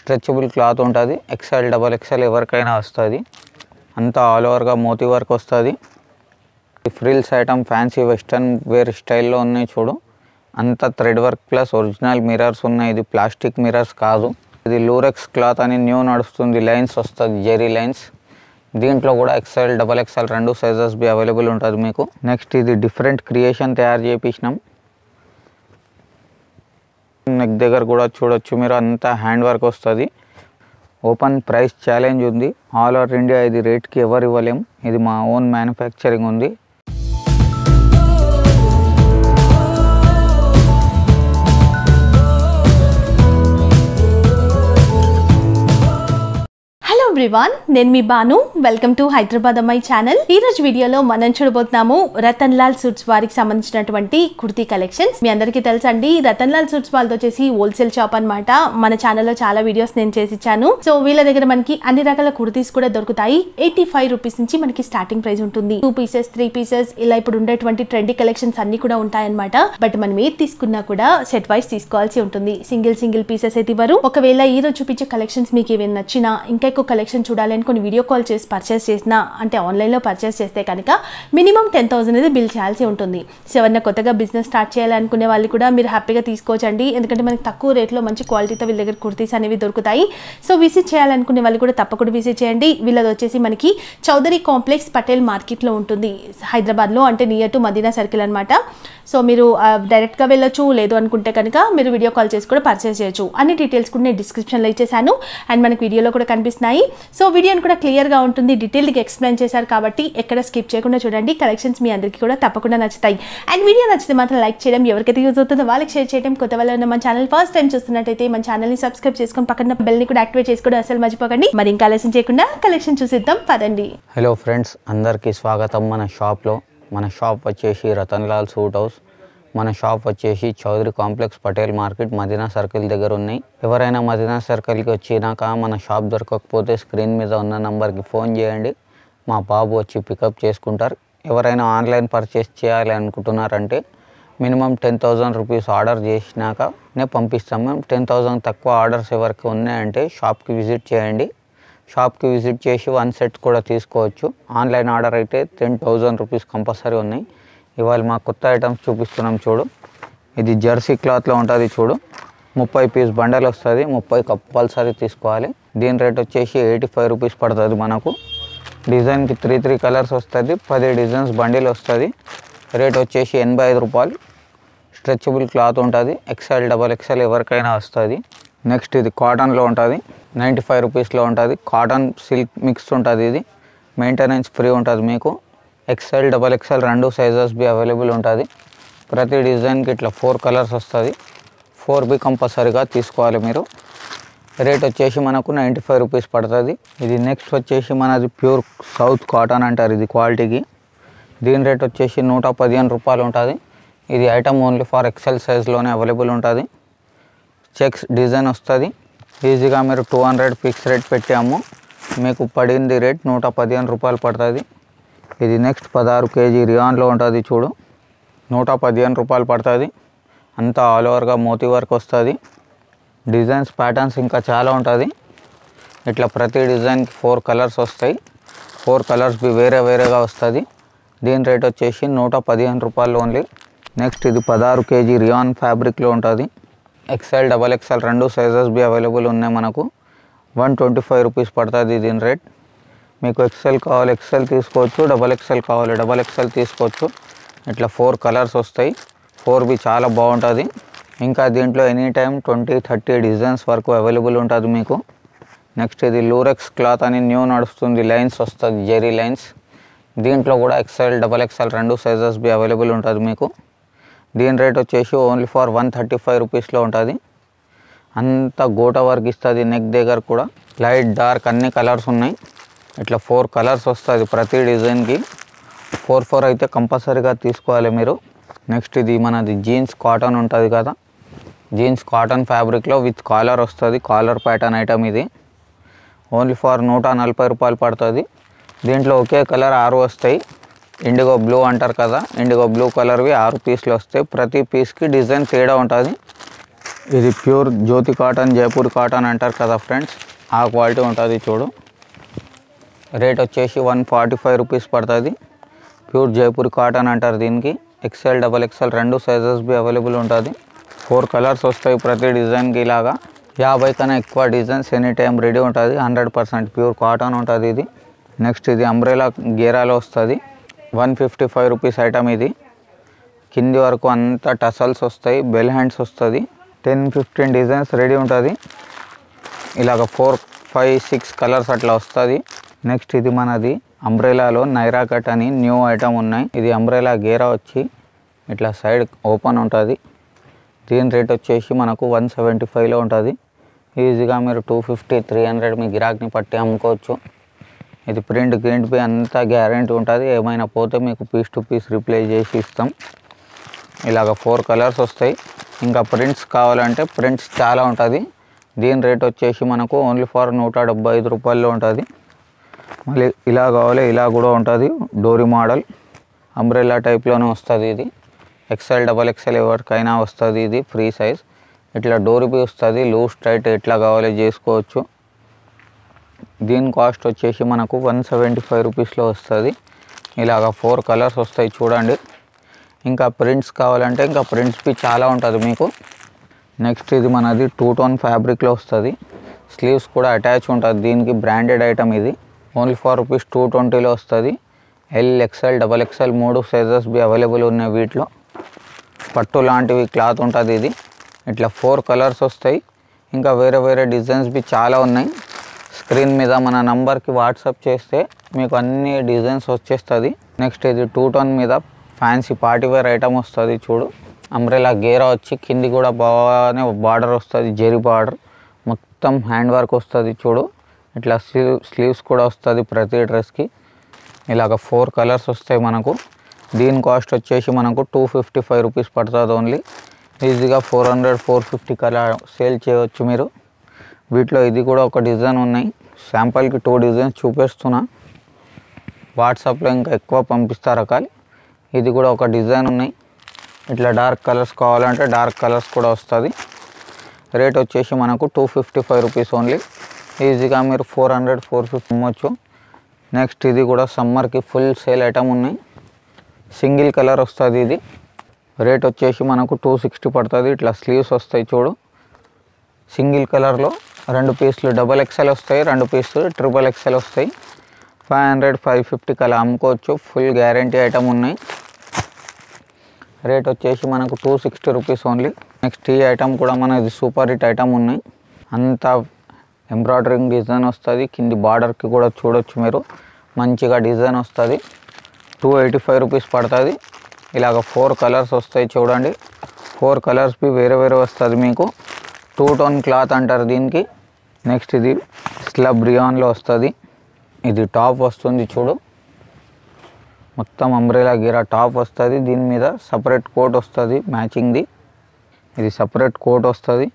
stretchable cloth ఉంటుంది XL double XL ఎవరికైనా వస్తుంది అంతా ఆల్ ఓవర్గా మోతీ వర్క్ వస్తుంది frills item fancy western wear స్టైల్లో ఉన్నాయి చూడు అంతా thread work plus original mirrors ఉన్నాయి ఇది ప్లాస్టిక్ మిరర్స్ కాదు ఇది లూరెక్స్ క్లాత్ అని న్యూ నడుస్తుంది లైన్స్ వస్తుంది జెరీ లైన్స్ దీంట్లో కూడా ఎక్సెల్ డబల్ ఎక్సెల్ రెండు సైజెస్ బి అవైలబుల్ ఉంటుంది మీకు నెక్స్ట్ ఇది డిఫరెంట్ క్రియేషన్ తయారు చేయించినాం నెక్ దగ్గర కూడా చూడొచ్చు మీరు అంతా హ్యాండ్ వర్క్ వస్తుంది ఓపెన్ ప్రైస్ ఛాలెంజ్ ఉంది ఆల్ ఓవర్ ఇండియా ఇది రేట్కి ఎవరు ఇవ్వలేం ఇది మా ఓన్ మ్యానుఫ్యాక్చరింగ్ ఉంది హలో ఎవ్రీవాన్ నేను మీ బాను వెల్కమ్ టు హైదరాబాద్ అమ్మాయి ఛానల్ ఈ రోజు వీడియోలో మనం చూడబోతున్నాము రతన్ లాల్ సూట్స్ వారికి సంబంధించినటువంటి కుర్తీ కలెక్షన్స్ మీ అందరికీ తెలుసండి రతన్ లాల్ సూట్స్ వాళ్ళతో వచ్చేసి హోల్సేల్ షాప్ అన్నమాట మన ఛానల్లో చాలా వీడియోస్ నేను చేసి ఇచ్చాను సో వీళ్ళ దగ్గర మనకి అన్ని రకాల కుర్తీస్ కూడా దొరుకుతాయి ఎయిటీ ఫైవ్ రూపీస్ నుంచి మనకి స్టార్టింగ్ ప్రైస్ ఉంటుంది టూ పీసెస్ త్రీ పీసెస్ ఇలా ఇప్పుడు ఉండేటువంటి ట్రెండీ కలెక్షన్స్ అన్ని కూడా ఉంటాయన్నమాట బట్ మనం ఏది తీసుకున్నా కూడా సెట్ వైస్ తీసుకోవాల్సి ఉంటుంది సింగిల్ సింగిల్ పీసెస్ అయితే ఇవ్వరు ఒకవేళ ఈ రోజు చూపించే కలెక్షన్స్ మీకు ఏమైనా నచ్చినా ఇంకా ఎక్కువ కలెక్షన్ చూడాలని కొన్ని వీడియో కాల్ చేసి పర్చేస్ చేసినా అంటే ఆన్లైన్లో పర్చేస్ చేస్తే కనుక మినిమం టెన్ థౌసండ్ అనేది బిల్ చేయాల్సి ఉంటుంది సో ఎవరైనా కొత్తగా బిజినెస్ స్టార్ట్ చేయాలనుకునే వాళ్ళు కూడా మీరు హ్యాపీగా తీసుకోవచ్చండి ఎందుకంటే మనకి తక్కువ రేట్లో మంచి క్వాలిటీతో వీళ్ళ దగ్గర కుర్తీస్ అనేవి దొరుకుతాయి సో విజిట్ చేయాలనుకునే వాళ్ళు కూడా తప్పకుండా విజిట్ చేయండి వీళ్ళది వచ్చేసి మనకి చౌదరి కాంప్లెక్స్ పటేల్ మార్కెట్లో ఉంటుంది హైదరాబాద్లో అంటే నియర్ టు మదీనా సర్కిల్ అనమాట సో మీరు ఆ, డైరెక్ట్గా వెళ్ళొచ్చు లేదు అనుకుంటే కనుక మీరు వీడియో కాల్ చేసి కూడా పర్చేస్ చేయొచ్చు అన్ని డీటెయిల్స్ కూడా నేను డిస్క్రిప్షన్లో ఇచ్చేసాను అండ్ మనకి వీడియోలో కూడా కనిపిస్తున్నాయి సో వీడియోని కూడా క్లియర్గా ఉంటుంది డీటెయిల్గా ఎక్స్ప్లెయిన్ చేశారు కాబట్టి ఎక్కడ స్కిప్ చేయకుండా చూడండి కలెక్షన్స్ మీ అందరికీ కూడా తప్పకుండా నచ్చుతాయి అండ్ వీడియో నచ్చితే మాత్రం లైక్ చేయడం ఎవరికైతే యూజ్ అవుతుందో వాళ్ళకి షేర్ చేయడం కొత్త వాళ్ళు ఉన్న మన ఛానల్ ఫస్ట్ టైం చూస్తున్నట్టయితే మన ఛానల్ని సబ్స్క్రైబ్ చేసుకొని పక్కన బెల్ని కూడా యాక్టివేట్ చేసుకోవడం అసలు మర్చిపోకండి మరి ఇంకా ఆలస్యం చేయకుండా కలెక్షన్ చూసిద్దాం పదండి హలో ఫ్రెండ్స్ అందరికీ స్వాగతం మన షాప్లో మన షాప్ వచ్చేసి రతన్ లాల్ సూట్ హౌస్ మన షాప్ వచ్చేసి Chaudhary complex Patel market Madina circle దగ్గర ఉన్నాయి ఎవరైనా మదీనా సర్కిల్కి వచ్చినాక మన షాప్ దొరకకపోతే స్క్రీన్ మీద ఉన్న నంబర్కి ఫోన్ చేయండి మా బాబు వచ్చి పికప్ చేసుకుంటారు ఎవరైనా ఆన్లైన్ పర్చేస్ చేయాలి అనుకుంటున్నారంటే minimum ten thousand rupees order చేసినాకనే పంపిస్తాం మేము టెన్ థౌజండ్ తక్కువ ఆర్డర్స్ ఎవరికి ఉన్నాయంటే షాప్కి విజిట్ చేయండి షాప్కి విజిట్ చేసి వన్ సెట్ కూడా తీసుకోవచ్చు ఆన్లైన్ ఆర్డర్ అయితే టెన్ థౌజండ్ రూపీస్ కంపల్సరీ ఉన్నాయి ఇవాళ మా కొత్త ఐటమ్స్ చూపిస్తున్నాం చూడు ఇది జెర్సీ క్లాత్లో ఉంటుంది చూడు ముప్పై పీస్ బండల్ వస్తుంది ముప్పై కంపల్సరీ తీసుకోవాలి దీని రేట్ వచ్చేసి ఎయిటీ ఫైవ్ రూపీస్ పడుతుంది మనకు డిజైన్కి త్రీ త్రీ కలర్స్ వస్తుంది పది డిజైన్స్ బండిల్ వస్తుంది రేట్ వచ్చేసి ఎనభై ఐదు రూపాయలు స్ట్రెచబుల్ క్లాత్ ఉంటుంది ఎక్సెల్ డబల్ ఎక్సెల్ ఎవరికైనా వస్తుంది నెక్స్ట్ ఇది కాటన్లో ఉంటుంది నైంటీ ఫైవ్ రూపీస్లో ఉంటుంది కాటన్ సిల్క్ మిక్స్ ఉంటుంది ఇది మెయింటెనెన్స్ ఫ్రీ ఉంటుంది మీకు ఎక్సెల్ డబల్ ఎక్సెల్ రెండు సైజెస్ బి అవైలబుల్ ఉంటుంది ప్రతి డిజైన్కి ఇట్లా ఫోర్ కలర్స్ వస్తుంది ఫోర్ బి కంపల్సరీగా తీసుకోవాలి మీరు రేట్ వచ్చేసి మనకు నైంటీ ఫైవ్ రూపీస్ పడుతుంది ఇది నెక్స్ట్ వచ్చేసి మనది ప్యూర్ సౌత్ కాటన్ అంటారు ఇది క్వాలిటీకి దీని రేట్ వచ్చేసి నూట పదిహేను రూపాయలు ఉంటుంది ఇది ఐటమ్ ఓన్లీ ఫర్ ఎక్సెల్ సైజ్లోనే అవైలబుల్ ఉంటుంది చెక్స్ డిజైన్ వస్తుంది ఈజీగా మీరు టూ హండ్రెడ్ ఫిక్స్ రేట్ పెట్టాము మీకు పడింది రేట్ నూట పదిహేను రూపాయలు పడుతుంది ఇది నెక్స్ట్ పదహారు కేజీ రియాన్లో ఉంటుంది చూడు నూట పదిహేను రూపాయలు పడుతుంది అంతా ఆల్ ఓవర్గా మోతీ వర్క్ వస్తుంది డిజైన్స్ ప్యాటర్న్స్ ఇంకా చాలా ఉంటుంది ఇట్లా ప్రతి డిజైన్కి ఫోర్ కలర్స్ వస్తాయి ఫోర్ కలర్స్ బి వేరే వేరేగా వస్తుంది దీని రేట్ వచ్చేసి నూట పదిహేను రూపాయలు ఓన్లీ నెక్స్ట్ ఇది పదహారు కేజీ రియాన్ ఫ్యాబ్రిక్లో ఉంటుంది ఎక్సెల్ డబల్ ఎక్సెల్ రెండు సైజెస్ బి అవైలబుల్ ఉన్నాయి మనకు వన్ ట్వంటీ ఫైవ్ రూపీస్ పడుతుంది దీని రేట్ మీకు ఎక్సెల్ కావాలి ఎక్సెల్ తీసుకోవచ్చు డబల్ ఎక్సెల్ కావాలి డబల్ ఎక్సెల్ తీసుకోవచ్చు ఇట్లా ఫోర్ కలర్స్ వస్తాయి ఫోర్ బి చాలా బాగుంటుంది ఇంకా దీంట్లో any time twenty thirty designs వరకు అవైలబుల్ ఉంటుంది మీకు నెక్స్ట్ ఇది లూరెక్స్ క్లాత్ అని న్యూ నడుస్తుంది లైన్స్ వస్తుంది జెరీ లైన్స్ దీంట్లో కూడా ఎక్సెల్ డబల్ ఎక్సెల్ రెండు సైజెస్ బి అవైలబుల్ ఉంటుంది మీకు దీని రేట్ వచ్చేసి only for one thirty five రూపీస్లో ఉంటుంది అంత గోట వర్క్ ఇస్తుంది నెక్ దగ్గర కూడా లైట్ డార్క్ అన్ని కలర్స్ ఉన్నాయి ఇట్లా ఫోర్ కలర్స్ వస్తుంది ప్రతి డిజైన్కి ఫోర్ ఫోర్ అయితే కంపల్సరీగా తీసుకోవాలి మీరు నెక్స్ట్ ఇది మనది జీన్స్ కాటన్ ఉంటుంది కదా జీన్స్ కాటన్ ఫ్యాబ్రిక్లో విత్ కాలర్ వస్తుంది కాలర్ ప్యాటర్న్ ఐటమ్ ఇది ఓన్లీ ఫర్ నూట నలభై రూపాయలు పడుతుంది దీంట్లో ఒకే కలర్ ఆరు వస్తాయి ఇండిగో బ్లూ అంటారు కదా ఇండిగో బ్లూ కలర్వి ఆరు పీసులు వస్తాయి ప్రతి పీస్కి డిజైన్ తేడా ఉంటుంది ఇది pure Jyoti cotton Jaipur cotton అంటారు కదా ఫ్రెండ్స్ ఆ క్వాలిటీ ఉంటుంది చూడు రేట్ వచ్చేసి వన్ ఫార్టీ ఫైవ్ రూపీస్ పడుతుంది ప్యూర్ జైపూర్ కాటన్ అంటారు దీనికి ఎక్సెల్ డబల్ ఎక్సెల్ రెండు సైజెస్ బి అవైలబుల్ ఉంటుంది ఫోర్ కలర్స్ వస్తాయి ప్రతి డిజైన్కి ఇలాగా యాభై కన్నా ఎక్కువ డిజైన్స్ ఎనీ టైం రెడీ ఉంటుంది హండ్రెడ్ పర్సెంట్ ప్యూర్ కాటన్ ఉంటుంది ఇది నెక్స్ట్ ఇది అంబ్రెలా గేరాలో వస్తుంది one fifty five rupees item ఇది కింది వరకు అంతా టసల్స్ వస్తాయి బెల్ హ్యాండ్స్ వస్తుంది టెన్ ఫిఫ్టీన్ డిజైన్స్ రెడీ ఉంటుంది ఇలాగ ఫోర్ ఫైవ్ సిక్స్ కలర్స్ అట్లా వస్తుంది నెక్స్ట్ ఇది మనది అంబ్రెలాలో నైరా కట్ అని న్యూ ఐటమ్ ఉన్నాయి ఇది అంబ్రెలా గేరా వచ్చి ఇట్లా సైడ్ ఓపెన్ ఉంటుంది దీని రేట్ వచ్చేసి మనకు వన్ సెవెంటీ ఫైవ్లో ఉంటుంది ఈజీగా మీరు టూ ఫిఫ్టీ త్రీ హండ్రెడ్ మీ గిరాక్ని పట్టి అమ్ముకోవచ్చు ఇది ప్రింట్ గ్రింట్ పే అంతా గ్యారంటీ ఉంటుంది ఏమైనా పోతే మీకు పీస్ టు పీస్ రిప్లేస్ చేసి ఇస్తాం ఇలాగ ఫోర్ కలర్స్ వస్తాయి ఇంకా ప్రింట్స్ కావాలంటే ప్రింట్స్ చాలా ఉంటుంది దీని రేట్ వచ్చేసి మనకు ఓన్లీ ఫర్ నూట డెబ్బై ఐదు రూపాయల్లో ఉంటుంది మళ్ళీ ఇలా కావాలి ఇలా కూడా ఉంటుంది డోరీ మోడల్ అంబ్రెల్లా టైప్లోనే వస్తుంది ఇది ఎక్సెల్ డబల్ ఎక్సెల్ ఎవరికైనా వస్తుంది ఇది ఫ్రీ సైజ్ ఇట్లా డోరీపీ వస్తుంది లూజ్ టైట్ ఎట్లా కావాలి చేసుకోవచ్చు దీని కాస్ట్ వచ్చేసి మనకు వన్ సెవెంటీ ఫైవ్ రూపీస్లో వస్తుంది ఇలాగ ఫోర్ కలర్స్ వస్తాయి చూడండి ఇంకా ప్రింట్స్ కావాలంటే ఇంకా ప్రింట్స్ బి చాలా ఉంటుంది మీకు నెక్స్ట్ ఇది మనది టూ టోన్ ఫ్యాబ్రిక్లో వస్తుంది స్లీవ్స్ కూడా అటాచ్ ఉంటుంది దీనికి బ్రాండెడ్ ఐటమ్ ఇది ఓన్లీ ఫోర్ రూపీస్ టూ ట్వంటీలో వస్తుంది ఎల్ ఎక్స్ఎల్ డబల్ ఎక్స్ఎల్ మూడు సైజెస్ బి అవైలబుల్ ఉన్నాయి వీటిలో పట్టు లాంటివి క్లాత్ ఉంటుంది ఇది ఇట్లా ఫోర్ కలర్స్ వస్తాయి ఇంకా వేరే వేరే డిజైన్స్ బి చాలా ఉన్నాయి స్క్రీన్ మీద మన నంబర్కి వాట్సాప్ చేస్తే మీకు అన్ని డిజైన్స్ వచ్చేస్తుంది నెక్స్ట్ ఇది టూ టోన్ మీద ఫ్యాన్సీ పార్టీ వేర్ ఐటమ్ వస్తుంది చూడు అంబ్రెలా గేరా వచ్చి కింది కూడా బాగానే బార్డర్ వస్తుంది జెరీ బార్డర్ మొత్తం హ్యాండ్ వర్క్ వస్తుంది చూడు ఇట్లా స్లీవ్ స్లీవ్స్ కూడా వస్తుంది ప్రతి డ్రెస్కి ఇలాగ ఫోర్ కలర్స్ వస్తాయి మనకు దీని కాస్ట్ వచ్చేసి మనకు టూ ఫిఫ్టీ ఫైవ్ రూపీస్ పడుతుంది ఓన్లీ ఈజీగా four hundred four fifty colour sale చేయవచ్చు మీరు వీటిలో ఇది కూడా ఒక డిజైన్ ఉన్నాయి శాంపుల్కి టూ డిజైన్స్ చూపిస్తున్నా వాట్సాప్లో ఇంకా ఎక్కువ పంపిస్తారు రకాలు ఇది కూడా ఒక డిజైన్ ఉన్నాయి ఇట్లా డార్క్ కలర్స్ కావాలంటే డార్క్ కలర్స్ కూడా వస్తుంది రేట్ వచ్చేసి మనకు two fifty five rupees only ఈజీగా మీరు ఫోర్ హండ్రెడ్ ఫోర్ ఫిఫ్టీ అమ్మొచ్చు నెక్స్ట్ ఇది కూడా సమ్మర్కి ఫుల్ సేల్ ఐటమ్ ఉన్నాయి సింగిల్ కలర్ వస్తుంది ఇది రేట్ వచ్చేసి మనకు టూ సిక్స్టీ పడుతుంది ఇట్లా స్లీవ్స్ వస్తాయి చూడు సింగిల్ కలర్లో రెండు పీసులు డబల్ ఎక్స్ఎల్ వస్తాయి రెండు పీసులు ట్రిపుల్ ఎక్స్ఎల్ వస్తాయి ఫైవ్ హండ్రెడ్ ఫైవ్ ఫిఫ్టీ కలా అమ్ముకోవచ్చు ఫుల్ గ్యారంటీ ఐటమ్ ఉన్నాయి రేట్ వచ్చేసి మనకు two sixty rupees only next ఈ ఐటమ్ కూడా మనది సూపర్ హిట్ ఐటమ్ ఉన్నాయి అంతా ఎంబ్రాయిడరింగ్ డిజైన్ వస్తుంది కింది బార్డర్కి కూడా చూడొచ్చు మీరు మంచిగా డిజైన్ వస్తుంది టూ ఎయిటీ ఫైవ్ రూపీస్ పడుతుంది ఇలాగ ఫోర్ కలర్స్ వస్తాయి చూడండి ఫోర్ కలర్స్ బి వేరే వేరే వస్తుంది మీకు టూ టోన్ క్లాత్ అంటారు దీనికి నెక్స్ట్ ఇది స్లబ్ రియాన్లో వస్తుంది ఇది టాప్ వస్తుంది చూడు మొత్తం అంబ్రెలా గిరా టాప్ వస్తుంది దీని మీద సపరేట్ కోట్ వస్తుంది మ్యాచింగ్ది ఇది సపరేట్ కోట్ వస్తుంది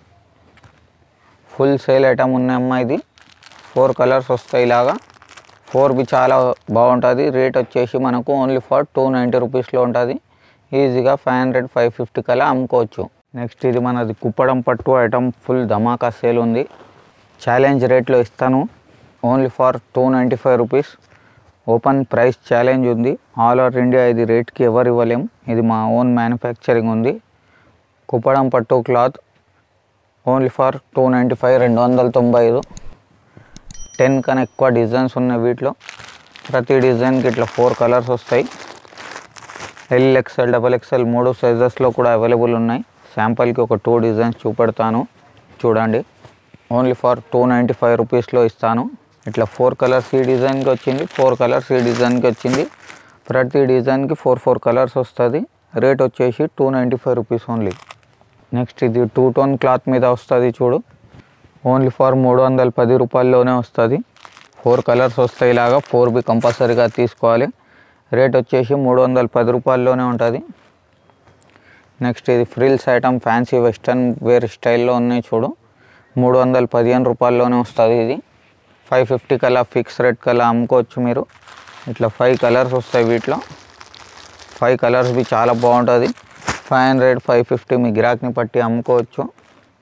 ఫుల్ సేల్ ఐటమ్ ఉన్నాయమ్మా ఇది ఫోర్ కలర్స్ వస్తాయి ఇలాగా ఫోర్ బి చాలా బాగుంటుంది రేట్ వచ్చేసి మనకు ఓన్లీ ఫర్ టూ నైంటీ రూపీస్లో ఉంటుంది ఈజీగా ఫైవ్ హండ్రెడ్ ఫైవ్ ఫిఫ్టీ కల్లా అమ్ముకోవచ్చు నెక్స్ట్ ఇది మనది కుప్పడం పట్టు ఐటమ్ ఫుల్ ధమాకా సేల్ ఉంది ఛాలెంజ్ రేట్లో ఇస్తాను only for two ninety five rupees open price challenge ఉంది ఆల్ ఓవర్ ఇండియా ఇది రేట్కి ఎవరు ఇవ్వలేం ఇది మా ఓన్ మ్యానుఫ్యాక్చరింగ్ ఉంది కుప్పడం పట్టు cloth only for two ninety five రెండు వందల తొంభై ఐదు టెన్ కన్నా ఎక్కువ డిజైన్స్ ఉన్నాయి వీటిలో ప్రతి డిజైన్కి ఇట్లా ఫోర్ కలర్స్ వస్తాయి ఎల్ ఎక్స్ఎల్ డబల్ ఎక్స్ఎల్ మూడు సైజెస్లో కూడా అవైలబుల్ ఉన్నాయి శాంపుల్కి ఒక టూ డిజైన్స్ చూపెడతాను చూడండి only for two ninety five రూపీస్లో ఇస్తాను ఇట్లా ఫోర్ కలర్స్ ఈ డిజైన్కి వచ్చింది ఫోర్ కలర్స్ ఈ డిజైన్కి వచ్చింది ప్రతి డిజైన్కి ఫోర్ ఫోర్ కలర్స్ వస్తుంది రేట్ వచ్చేసి two ninety five rupees only next ఇది టూ టోన్ క్లాత్ మీద వస్తుంది చూడు ఓన్లీ ఫర్ మూడు వందల పది రూపాయల్లోనే వస్తుంది ఫోర్ కలర్స్ వస్తాయి ఇలాగా ఫోర్ బి కంపల్సరీగా తీసుకోవాలి రేట్ వచ్చేసి మూడు వందల పది రూపాయల్లోనే ఉంటుంది నెక్స్ట్ ఇది frills item fancy western wear స్టైల్లో ఉన్నాయి చూడు మూడు వందల పదిహేను రూపాయల్లోనే వస్తుంది ఇది ఫైవ్ ఫిఫ్టీ కల్లా ఫిక్స్ రేట్ కల్లా అమ్ముకోవచ్చు మీరు ఇట్లా ఫైవ్ కలర్స్ వస్తాయి వీటిలో ఫైవ్ కలర్స్ బి చాలా బాగుంటుంది ఫైవ్ హండ్రెడ్ ఫైవ్ ఫిఫ్టీ మీ గిరాక్ని పట్టి అమ్ముకోవచ్చు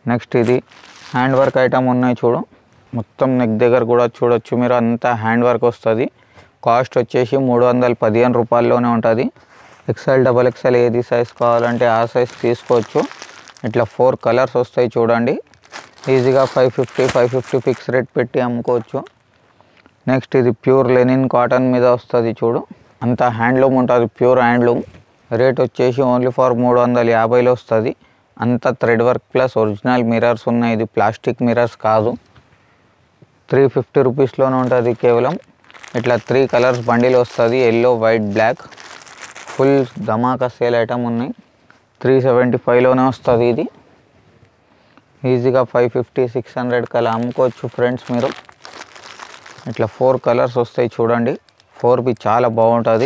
నెక్స్ట్ ఇది హ్యాండ్ వర్క్ ఐటమ్ ఉన్నాయి చూడు మొత్తం నెక్ దగ్గర కూడా చూడొచ్చు మీరు అంతా హ్యాండ్ వర్క్ వస్తుంది కాస్ట్ వచ్చేసి మూడు వందల పదిహేను రూపాయల్లోనే ఉంటుంది ఎక్సెల్ డబల్ ఎక్సెల్ ఏది సైజ్ కావాలంటే ఆ సైజ్ తీసుకోవచ్చు ఇట్లా ఫోర్ కలర్స్ వస్తాయి చూడండి ఈజీగా five fifty five fifty fix rate పెట్టి అమ్ముకోవచ్చు నెక్స్ట్ ఇది ప్యూర్ లెనిన్ కాటన్ మీద వస్తుంది చూడు అంతా హ్యాండ్లూమ్ ఉంటుంది ప్యూర్ హ్యాండ్లూమ్ రేట్ వచ్చేసి ఓన్లీ ఫర్ మూడు వందల యాభైలో వస్తుంది అంతా thread work plus original mirrors ఉన్నాయి ఇది ప్లాస్టిక్ మిరర్స్ కాదు త్రీ ఫిఫ్టీ రూపీస్లోనే ఉంటుంది కేవలం ఇట్లా త్రీ కలర్స్ బండిల్ వస్తుంది ఎల్లో వైట్ బ్లాక్ ఫుల్ ధమాకా సేల్ ఐటమ్ ఉన్నాయి త్రీ సెవెంటీ ఫైవ్లోనే వస్తుంది ఇది ఈజీగా ఫైవ్ ఫిఫ్టీ సిక్స్ హండ్రెడ్ కలా అమ్ముకోవచ్చు ఫ్రెండ్స్ మీరు ఇట్లా ఫోర్ కలర్స్ వస్తాయి చూడండి ఫోర్ బి చాలా బాగుంటుంది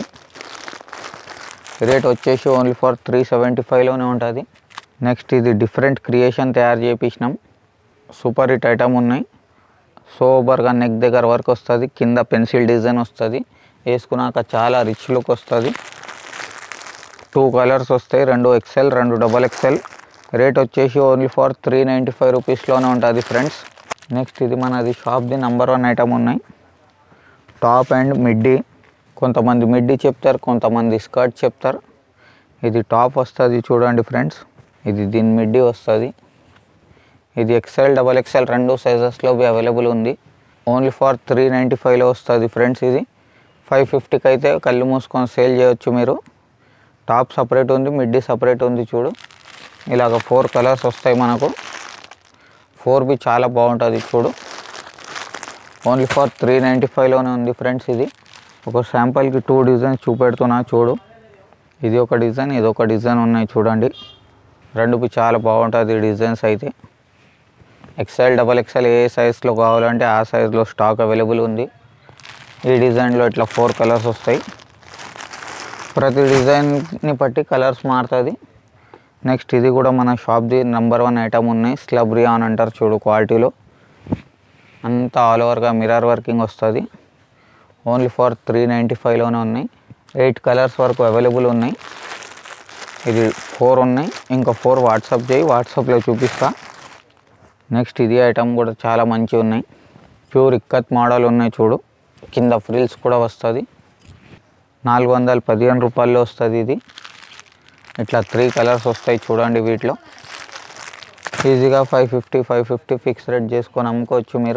రేట్ వచ్చేసి ఓన్లీ ఫర్ త్రీ సెవెంటీ ఫైవ్లోనే ఉంటుంది నెక్స్ట్ ఇది డిఫరెంట్ క్రియేషన్ తయారు చేయించినాం సూపర్ హిట్ ఐటమ్ ఉన్నాయి సోబర్గా నెక్ దగ్గర వరకు వస్తుంది కింద పెన్సిల్ డిజైన్ వస్తుంది వేసుకున్నాక చాలా రిచ్ లుక్ వస్తుంది టూ కలర్స్ వస్తాయి రెండు ఎక్సెల్ రెండు డబల్ ఎక్సెల్ రేట్ వచ్చేసి only for three ninety five రూపీస్లోనే ఉంటుంది ఫ్రెండ్స్ నెక్స్ట్ ఇది మనది షాప్ది నెంబర్ వన్ ఐటమ్ ఉన్నాయి టాప్ అండ్ మిడ్డీ కొంతమంది మిడ్డీ చెప్తారు కొంతమంది స్కర్ట్ చెప్తారు ఇది టాప్ వస్తుంది చూడండి ఫ్రెండ్స్ ఇది దీని మిడ్డీ వస్తుంది ఇది ఎక్సెల్ డబల్ ఎక్సెల్ రెండు సైజెస్లో అవైలబుల్ ఉంది ఓన్లీ ఫర్ త్రీ నైంటీ ఫైవ్లో వస్తుంది ఫ్రెండ్స్ ఇది ఫైవ్ ఫిఫ్టీకి అయితే కళ్ళు మూసుకొని సేల్ చేయొచ్చు మీరు టాప్ సపరేట్ ఉంది మిడ్డీ సపరేట్ ఉంది చూడు ఇలాగ ఫోర్ కలర్స్ వస్తాయి మనకు ఫోర్ బి చాలా బాగుంటుంది చూడు ఓన్లీ ఫర్ త్రీ నైంటీ ఫైవ్లోనే ఉంది ఫ్రెండ్స్ ఇది ఒక శాంపుల్కి టూ డిజైన్స్ చూపెడుతున్నా చూడు ఇది ఒక డిజైన్ ఇది ఒక డిజైన్ ఉన్నాయి చూడండి రెండుకి చాలా బాగుంటుంది డిజైన్స్ అయితే ఎక్సెల్ డబల్ ఎక్సెల్ ఏ సైజ్లో కావాలంటే ఆ సైజ్లో స్టాక్ అవైలబుల్ ఉంది ఈ డిజైన్లో ఇట్లా ఫోర్ కలర్స్ వస్తాయి ప్రతి డిజైన్ని బట్టి కలర్స్ మారుతుంది నెక్స్ట్ ఇది కూడా మన షాప్ది నెంబర్ వన్ ఐటమ్ ఉన్నాయి స్లబ్ రియాన్ అంటారు చూడు క్వాలిటీలో అంతా ఆల్ ఓవర్గా మిర్రర్ వర్కింగ్ వస్తుంది ఓన్లీ ఫర్ త్రీ నైంటీ ఫైవ్లోనే ఉన్నాయి ఎయిట్ కలర్స్ వరకు అవైలబుల్ ఉన్నాయి ఇది ఫోర్ ఉన్నాయి ఇంకా ఫోర్ వాట్సాప్ చేయి వాట్సాప్లో చూపిస్తా నెక్స్ట్ ఇది ఐటమ్ కూడా చాలా మంచిగా ఉన్నాయి ప్యూర్ ఇక్కత్ మోడల్ ఉన్నాయి చూడు కింద ఫ్రిల్స్ కూడా వస్తుంది నాలుగు వందల పదిహేను రూపాయల్లో వస్తుంది ఇది ఇట్లా త్రీ కలర్స్ వస్తాయి చూడండి వీటిలో ఈజీగా five fifty five fifty fix rate చేసుకొని అమ్ముకోవచ్చు మీరు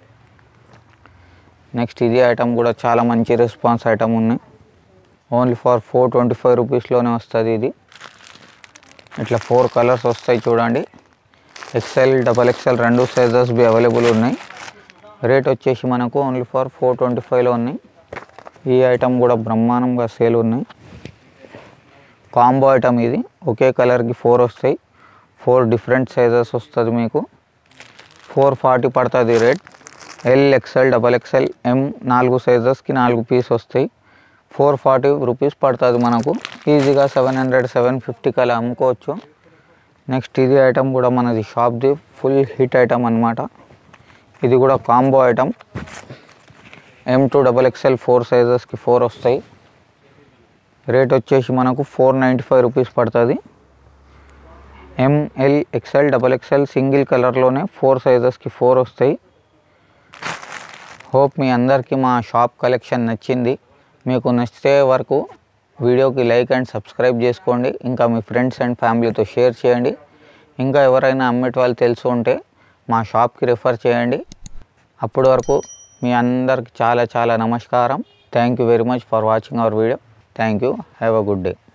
నెక్స్ట్ ఇది ఐటమ్ కూడా చాలా మంచి రెస్పాన్స్ ఐటమ్ ఉన్నాయి only for four twenty five రూపీస్లోనే వస్తుంది ఇది ఇట్లా ఫోర్ కలర్స్ వస్తాయి చూడండి ఎక్సెల్ డబల్ ఎక్సెల్ రెండు సైజెస్ బి అవైలబుల్ ఉన్నాయి రేట్ వచ్చేసి మనకు ఓన్లీ ఫర్ ఫోర్ ట్వంటీ ఫైవ్లో ఉన్నాయి ఈ ఐటమ్ కూడా బ్రహ్మాండంగా సేల్ ఉన్నాయి కాంబో ఐటమ్ ఇది ఒకే కలర్కి ఫోర్ వస్తాయి ఫోర్ డిఫరెంట్ సైజెస్ వస్తుంది మీకు ఫోర్ ఫార్టీ పడుతుంది rate L XL double XL M నాలుగు సైజెస్కి నాలుగు పీస్ వస్తాయి ఫోర్ ఫార్టీ రూపీస్ పడుతుంది మనకు ఈజీగా సెవెన్ హండ్రెడ్ సెవెన్ ఫిఫ్టీకి అలా అమ్ముకోవచ్చు నెక్స్ట్ ఇది ఐటమ్ కూడా మనది షాప్ది ఫుల్ హిట్ ఐటమ్ అనమాట ఇది కూడా combo item M to double XL four సైజెస్కి ఫోర్ వస్తాయి రేట్ వచ్చేసి మనకు ఫోర్ నైంటీ ఫైవ్ రూపీస్ పడుతుంది M L XL double XL single కలర్లోనే ఫోర్ సైజెస్కి ఫోర్ వస్తాయి హోప్ మీ అందరికీ మా షాప్ కలెక్షన్ నచ్చింది మీకు నచ్చితే వరకు వీడియోకి లైక్ అండ్ సబ్స్క్రైబ్ చేసుకోండి ఇంకా మీ ఫ్రెండ్స్ అండ్ ఫ్యామిలీతో షేర్ చేయండి ఇంకా ఎవరైనా అమ్మేటి వాళ్ళు తెలుసు ఉంటే మా షాప్కి రిఫర్ చేయండి అప్పటి వరకు మీ అందరికి చాలా చాలా నమస్కారం thank you very much for watching our video thank you have a good day